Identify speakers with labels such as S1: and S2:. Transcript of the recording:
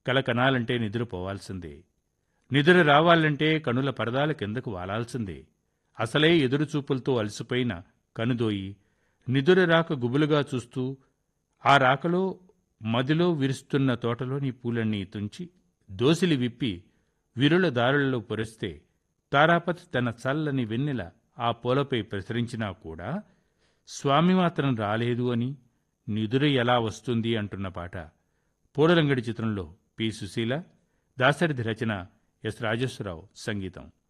S1: కల కనాలంటే నిద్రపోవాల్సిందే నిద్ర రావాలంటే కనుల పరదాల కిందకు వాలాల్సిందే అసలే ఎదురుచూపులతో అలసిపోయిన కనుదోయి నిదుర రాక గుబులుగా చూస్తూ ఆ రాకలో మదిలో విరుస్తున్న తోటలోని పూలన్నీ తుంచి దోసిలి విప్పి విరుల దారులలో పొరిస్తే తారాపతి తన చల్లని వెన్నెల ఆ పూలపై ప్రసరించినా కూడా స్వామి మాత్రం రాలేదు అని నిదుర ఎలా వస్తుంది అంటున్న పాట పూడలంగడి చిత్రంలో పి సుశీల దాశరథి రచన ఎస్ రాజేశ్వరరావు సంగీతం